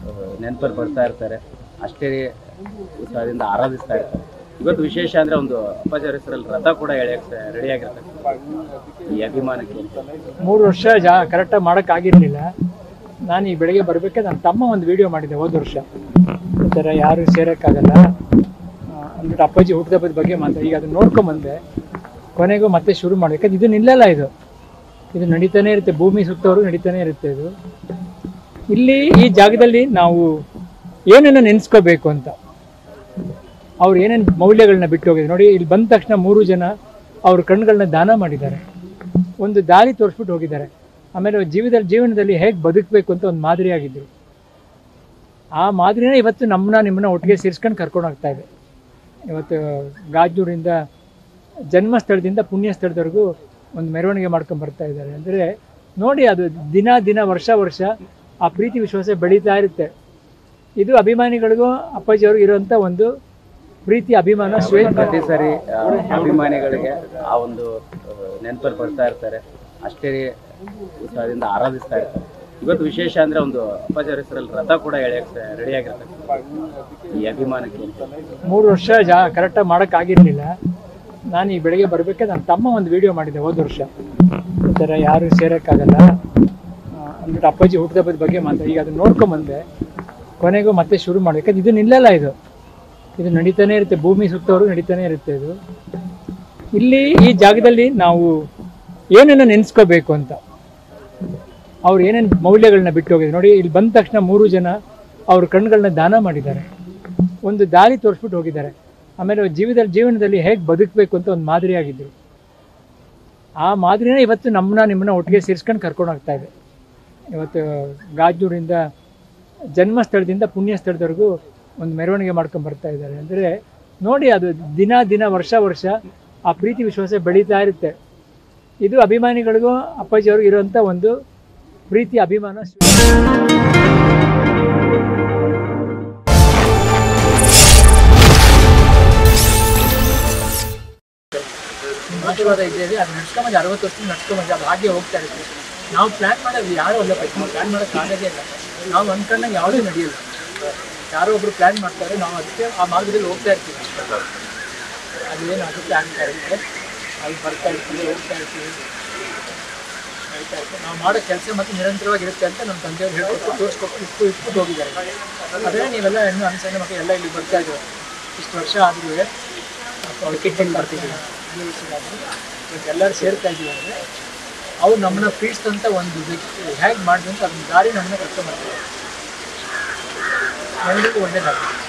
ನೆನಪಲ್ಲಿ ಬರ್ತಾ ಇರ್ತಾರೆ ಅಷ್ಟೇ ಉತ್ಸಾಹದಿಂದ ಆರಾಧಿಸ್ತಾ ಇರ್ತಾರೆ ಇವತ್ತು ವಿಶೇಷ ಅಂದ್ರೆ ಒಂದು ಅಪ್ಪಾಜಿ ಅವ್ರ ಹೆಸರಲ್ಲಿ ರಥ ಕೂಡ ಎಳೆಯಕ್ಕೆ ರೆಡಿ ಆಗಿರ್ತಾರೆ ಈ ಅಭಿಮಾನಕ್ಕೆ ಮೂರು ವರ್ಷ ಜಾ ಕರೆಕ್ಟಾಗಿ ಮಾಡೋಕ್ಕಾಗಿರಲಿಲ್ಲ ನಾನು ಈ ಬೆಳಗ್ಗೆ ಬರಬೇಕೆ ನನ್ನ ತಮ್ಮ ಒಂದು ವಿಡಿಯೋ ಮಾಡಿದ್ದೆ ಹೋದ ವರ್ಷ ಈ ಥರ ಯಾರು ಸೇರೋಕ್ಕಾಗಲ್ಲ ಆ, ಅಂದ್ಬಿಟ್ಟು ಅಪ್ಪಾಜಿ ಹುಟ್ಟಿದಬ್ಬದ ಬಗ್ಗೆ ಮಾತಾಡಿ ಈಗ ಅದನ್ನ ನೋಡ್ಕೊಂಬಂದೆ ಕೊನೆಗೂ ಮತ್ತೆ ಶುರು ಮಾಡಿ ಯಾಕಂದ್ರೆ ಇದು ನಿಲ್ಲಲ್ಲ ಇದು ಇದು ನಡೀತಾನೆ ಇರುತ್ತೆ ಭೂಮಿ ಸುತ್ತವರು ನಡೀತಾನೆ ಇರುತ್ತೆ ಇದು ಇಲ್ಲಿ ಈ ಜಾಗದಲ್ಲಿ ನಾವು ಏನನ್ನು ನೆನೆಸ್ಕೋಬೇಕು ಅಂತ ಅವ್ರು ಏನೇನು ಮೌಲ್ಯಗಳನ್ನ ಬಿಟ್ಟು ಹೋಗಿದ್ರು ನೋಡಿ ಇಲ್ಲಿ ಬಂದ ತಕ್ಷಣ ಮೂರು ಜನ ಅವ್ರ ಕಣ್ಗಳನ್ನ ದಾನ ಮಾಡಿದ್ದಾರೆ ಒಂದು ದಾರಿ ತೋರಿಸ್ಬಿಟ್ಟು ಹೋಗಿದ್ದಾರೆ ಆಮೇಲೆ ಅವ್ರ ಜೀವದಲ್ಲಿ ಜೀವನದಲ್ಲಿ ಹೇಗೆ ಬದುಕಬೇಕು ಅಂತ ಒಂದು ಮಾದರಿಯಾಗಿದ್ದರು ಆ ಮಾದರಿನ ಇವತ್ತು ನಮ್ಮನ್ನ ನಿಮ್ಮನ್ನ ಒಟ್ಟಿಗೆ ಸೇರಿಸ್ಕೊಂಡು ಕರ್ಕೊಂಡು ಹೋಗ್ತಾ ಇದೆ ಇವತ್ತು ಗಾಜೂರಿಂದ ಜನ್ಮಸ್ಥಳದಿಂದ ಪುಣ್ಯ ಸ್ಥಳದವರೆಗೂ ಒಂದು ಮೆರವಣಿಗೆ ಮಾಡ್ಕೊಂಡು ಬರ್ತಾ ಇದ್ದಾರೆ ಅಂದರೆ ನೋಡಿ ಅದು ದಿನ ದಿನ ವರ್ಷ ವರ್ಷ ಆ ಪ್ರೀತಿ ವಿಶ್ವಾಸ ಬೆಳೀತಾ ಇರುತ್ತೆ ಇದು ಅಭಿಮಾನಿಗಳಿಗೂ ಅಪ್ಪಾಜಿಯವ್ರಿಗೂ ಇರುವಂಥ ಒಂದು ಪ್ರೀತಿ ಅಭಿಮಾನ ಸ್ವೇಚ್ಛ ಪ್ರತಿ ಸರಿ ಆ, ಅಭಿಮಾನಿಗಳಿಗೆ ಆ ಒಂದು ನೆನಪಲ್ಲಿ ಬರ್ತಾ ಇರ್ತಾರೆ ಅಷ್ಟೇ ಉತ್ಸಾಹದಿಂದ ಆರಾಧಿಸ್ತಾ ಇರ್ತಾರೆ ಇವತ್ತು ವಿಶೇಷ ಅಂದ್ರೆ ಒಂದು ಅಪ್ಪಾಜಿ ಅವ್ರ ಹೆಸರಲ್ಲಿ ರಥ ಕೂಡ ಎಳೆಯಕ್ಕೆ ರೆಡಿ ಆಗಿರ್ತಾರೆ ಈ ಅಭಿಮಾನಕ್ಕೆ ಮೂರು ವರ್ಷ ಜಾ ಕರೆಕ್ಟಾಗಿ ಮಾಡೋಕ್ಕಾಗಿರಲಿಲ್ಲ ನಾನು ಈ ಬೆಳಗ್ಗೆ ಬರಬೇಕೆ ನನ್ನ ತಮ್ಮ ಒಂದು ವಿಡಿಯೋ ಮಾಡಿದ್ದೆ ಹೋದ ವರ್ಷ ಈ ಥರ ಯಾರು ಸೇರೋಕ್ಕಾಗಲ್ಲ ಆ, ಅಂದ್ಬಿಟ್ಟು ಅಪ್ಪಾಜಿ ಹುಟ್ಟಿದಬ್ಬದ ಬಗ್ಗೆ ಮಾತಾಡಿ ಈಗ ಅದನ್ನ ನೋಡ್ಕೊಂಬಂದೆ ಕೊನೆಗೂ ಮತ್ತೆ ಶುರು ಮಾಡಿ ಯಾಕಂದ್ರೆ ಇದು ನಿಲ್ಲಲ್ಲ ಇದು ಇದು ನಡೀತಾನೆ ಇರುತ್ತೆ ಭೂಮಿ ಸುತ್ತವರು ನಡೀತಾನೆ ಇರುತ್ತೆ ಇದು ಇಲ್ಲಿ ಈ ಜಾಗದಲ್ಲಿ ನಾವು ಏನನ್ನು ನೆನೆಸ್ಕೋಬೇಕು ಅಂತ ಅವ್ರು ಏನೇನು ಮೌಲ್ಯಗಳನ್ನ ಬಿಟ್ಟು ಹೋಗಿದ್ರು ನೋಡಿ ಇಲ್ಲಿ ಬಂದ ತಕ್ಷಣ ಮೂರು ಜನ ಅವ್ರ ಕಣ್ಗಳನ್ನ ದಾನ ಮಾಡಿದ್ದಾರೆ ಒಂದು ದಾರಿ ತೋರಿಸ್ಬಿಟ್ಟು ಹೋಗಿದ್ದಾರೆ ಆಮೇಲೆ ಅವ್ರ ಜೀವದಲ್ಲಿ ಜೀವನದಲ್ಲಿ ಹೇಗೆ ಬದುಕಬೇಕು ಅಂತ ಒಂದು ಮಾದರಿಯಾಗಿದ್ದರು ಆ ಮಾದರಿನ ಇವತ್ತು ನಮ್ಮನ್ನ ನಿಮ್ಮನ್ನ ಒಟ್ಟಿಗೆ ಸೇರಿಸ್ಕೊಂಡು ಕರ್ಕೊಂಡು ಹೋಗ್ತಾ ಇದೆ ಇವತ್ತು ಗಾಜೂರಿಂದ ಜನ್ಮಸ್ಥಳದಿಂದ ಪುಣ್ಯ ಸ್ಥಳದವರೆಗೂ ಒಂದು ಮೆರವಣಿಗೆ ಮಾಡ್ಕೊಂಡು ಬರ್ತಾ ಇದ್ದಾರೆ ಅಂದರೆ ನೋಡಿ ಅದು ದಿನ ದಿನ ವರ್ಷ ವರ್ಷ ಆ ಪ್ರೀತಿ ವಿಶ್ವಾಸ ಬೆಳೀತಾ ಇರುತ್ತೆ ಇದು ಅಭಿಮಾನಿಗಳಿಗೂ ಅಪ್ಪಾಜಿಯವ್ರಿಗೂ ಇರುವಂಥ ಒಂದು ಪ್ರೀತಿ ಅಭಿಮಾನ ನಿಮ್ಮ ಆಶೀರ್ವಾದ ಇದ್ದೇವೆ ಅದು ನಡ್ಸ್ಕೊಂಬಂದು ಅರವತ್ತು ವರ್ಷ ನಡ್ಸ್ಕೊಂಬಂದು ಅದು ಹಾಗೆ ಹೋಗ್ತಾ ಇರುತ್ತೆ ನಾವು ಪ್ಲ್ಯಾನ್ ಮಾಡೋದು ಯಾರು ಅಲ್ಲ ಪೈಕಿ ನಾವು ಪ್ಲ್ಯಾನ್ ಮಾಡೋಕ್ಕೆ ಆಗೋದೇ ಇಲ್ಲ ನಾವು ಅಂದ್ಕೊಂಡಂಗೆ ಯಾವುದೂ ನಡೆಯಲ್ಲ ಯಾರೋ ಒಬ್ರು ಪ್ಲ್ಯಾನ್ ಮಾಡ್ತಾರೆ ನಾವು ಅದಕ್ಕೆ ಆ ಮಾರ್ಗದಲ್ಲಿ ಹೋಗ್ತಾ ಇರ್ತೀವಿ ಅದು ಏನಾಗುತ್ತೆ ಆಗ್ತಾ ಇರುತ್ತೆ ಅಲ್ಲಿ ಬರ್ತಾ ಇರ್ತೀವಿ ಹೋಗ್ತಾ ಇರ್ತೀವಿ ನಡೀತಾ ಇರುತ್ತೆ ನಾವು ಮಾಡೋ ಕೆಲಸ ಮತ್ತೆ ನಿರಂತರವಾಗಿರುತ್ತೆ ಅಂತ ನಮ್ಮ ತಂದೆಯವ್ರು ಹೇಳ್ಕೊಟ್ಟು ತೋರಿಸ್ಕೊಟ್ಟು ಇಟ್ಟು ಇಟ್ಬಿಟ್ಟು ಹೋಗಿದ್ದಾರೆ ಅದೇ ನೀವೆಲ್ಲ ಇನ್ನೂ ಅನ್ಸನೆ ಮಕ್ಕಳು ಎಲ್ಲ ಇಲ್ಲಿ ಬರ್ತಾ ಇದ್ದೀವಿ ಇಷ್ಟು ವರ್ಷ ಆದ್ರೂ ಕಿಟ್ಟಲ್ಲಿ ಬರ್ತಿದ್ದೀವಿ ಇವತ್ತು ಎಲ್ಲರೂ ಸೇರ್ತಾ ಇದ್ದೀವಿ ಅಂದರೆ ಅವ್ರು ನಮ್ಮನ್ನ ಪ್ರೀತಿಸಿದಂಥ ಒಂದು ಹೇಗೆ ಮಾಡಿದ್ರು ಅಂತ ಅದನ್ನ ದಾರಿ ನಮ್ಮನ್ನ ಕರ್ಕೊಂಡ್ಬರ್ತಾರೆ ಎಲ್ಲರಿಗೂ ಒಳ್ಳೇದಾಗುತ್ತೆ